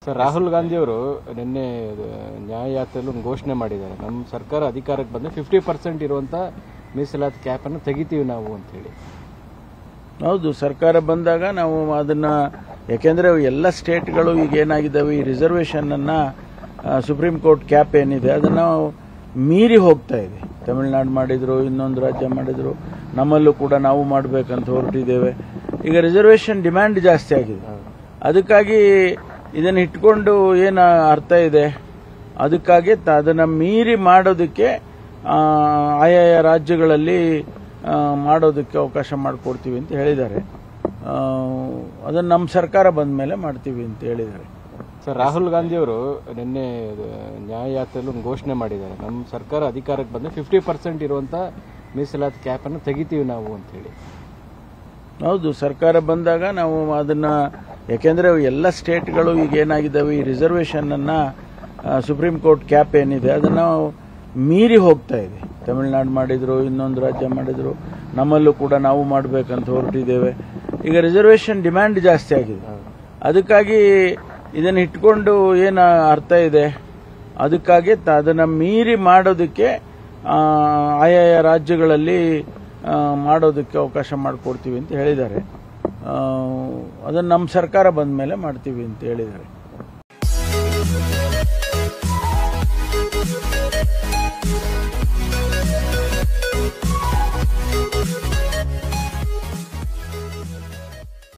sir Rahul Gandhi ಅವರು ನಿನ್ನೆ ಇದು ನ್ಯಾಯಯಾತ್ರೆಯಲ್ಲಿ ಒಂದು ಘೋಷಣೆ ಮಾಡಿದ್ದಾರೆ ನಮ್ಮ ಸರ್ಕಾರ ಅಧಿಕಾರಕ್ಕೆ ಬಂದ್ರೆ ಫಿಫ್ಟಿ ಪರ್ಸೆಂಟ್ ಇರುವಂತ ಮೀಸಲಾತಿ ಕ್ಯಾಪ್ ಅನ್ನು ತೆಗಿತೀವಿ ನಾವು ಅಂತ ಹೇಳಿ ಹೌದು ಸರ್ಕಾರ ಬಂದಾಗ ನಾವು ಅದನ್ನ ಯಾಕೆಂದ್ರೆ ಎಲ್ಲ ಸ್ಟೇಟ್ಗಳು ಈಗ ಏನಾಗಿದ್ದಾವೆ ಈ ರಿಸರ್ವೇಷನ್ ಅನ್ನ ಆ, ಸುಪ್ರೀಂ ಕೋರ್ಟ್ ಕ್ಯಾಪ್ ಏನಿದೆ ಅದನ್ನ ಮೀರಿ ಹೋಗ್ತಾ ಇದೆ ತಮಿಳುನಾಡು ಮಾಡಿದ್ರು ಇನ್ನೊಂದು ರಾಜ್ಯ ಮಾಡಿದ್ರು ನಮ್ಮಲ್ಲೂ ಕೂಡ ನಾವು ಮಾಡಬೇಕಂತ ಹೊರಟಿದ್ದೇವೆ ಈಗ ರಿಸರ್ವೇಷನ್ ಡಿಮ್ಯಾಂಡ್ ಜಾಸ್ತಿ ಆಗಿದೆ ಅದಕ್ಕಾಗಿ ಇದನ್ನ ಇಟ್ಕೊಂಡು ಏನು ಅರ್ಥ ಇದೆ ಅದಕ್ಕಾಗಿ ತ- ಅದನ್ನ ಮೀರಿ ಮಾಡೋದಕ್ಕೆ ಆ, ಆಯಾಯ ರಾಜ್ಯಗಳಲ್ಲಿ ಆ, ಮಾಡೋದಕ್ಕೆ ಅವಕಾಶ ಮಾಡಿಕೊಡ್ತೀವಿ ಅಂತ ಹೇಳಿದ್ದಾರೆ ಆ, ಅದನ್ನ ನಮ್ಮ ಸರ್ಕಾರ ಬಂದ ಮೇಲೆ ಮಾಡ್ತೀವಿ ಅಂತ ಹೇಳಿದ್ದಾರೆ ಸರ್ ರಾಹುಲ್ ಗಾಂಧಿ ಅವರು ನಿನ್ನೆ ಇದು ನ್ಯಾಯಯಾತ್ರೆಯಲ್ಲಿ ಒಂದು ಘೋಷಣೆ ಮಾಡಿದ್ದಾರೆ ನಮ್ಮ ಸರ್ಕಾರ ಅಧಿಕಾರಕ್ಕೆ ಬಂದ್ರೆ ಫಿಫ್ಟಿ ಪರ್ಸೆಂಟ್ ಇರುವಂತ ಮೀಸಲಾತಿ ಕ್ಯಾಪ್ ಅನ್ನು ತೆಗಿತೀವಿ ನಾವು ಅಂತ ಹೇಳಿ ಹೌದು ಸರ್ಕಾರ ಬಂದಾಗ ನಾವು ಅದನ್ನ ಯಾಕೆಂದ್ರೆ ಎಲ್ಲ ಸ್ಟೇಟ್ಗಳು ಈಗ ಏನಾಗಿದ್ದಾವೆ ಈ ರಿಸರ್ವೇಷನ್ ಅನ್ನ ಆ, ಸುಪ್ರೀಂ ಕೋರ್ಟ್ ಕ್ಯಾಪ್ ಏನಿದೆ ಅದನ್ನ ಮೀರಿ ಹೋಗ್ತಾ ಇದೆ ತಮಿಳುನಾಡು ಮಾಡಿದ್ರು ಇನ್ನೊಂದು ರಾಜ್ಯ ಮಾಡಿದ್ರು ನಮ್ಮಲ್ಲೂ ಕೂಡ ನಾವು ಮಾಡಬೇಕಂತ ಹೊರಟಿದ್ದೇವೆ ಈಗ ರಿಸರ್ವೇಷನ್ ಡಿಮ್ಯಾಂಡ್ ಜಾಸ್ತಿ ಆಗಿದೆ ಅದಕ್ಕಾಗಿ ಇದನ್ನ ಇಟ್ಕೊಂಡು ಏನು ಅರ್ಥ ಇದೆ ಅದಕ್ಕಾಗಿ ತ- ಅದನ್ನ ಮೀರಿ ಮಾಡೋದಕ್ಕೆ ಆ, ಆಯಾಯ ರಾಜ್ಯಗಳಲ್ಲಿ ಆ, ಮಾಡೋದಕ್ಕೆ ಅವಕಾಶ ಮಾಡಿಕೊಡ್ತೀವಿ ಅಂತ ಹೇಳಿದ್ದಾರೆ ಆ, ಅದನ್ನ ನಮ್ಮ ಸರ್ಕಾರ ಬಂದ ಮೇಲೆ ಮಾಡ್ತೀವಿ ಅಂತ ಹೇಳಿದ್ದಾರೆ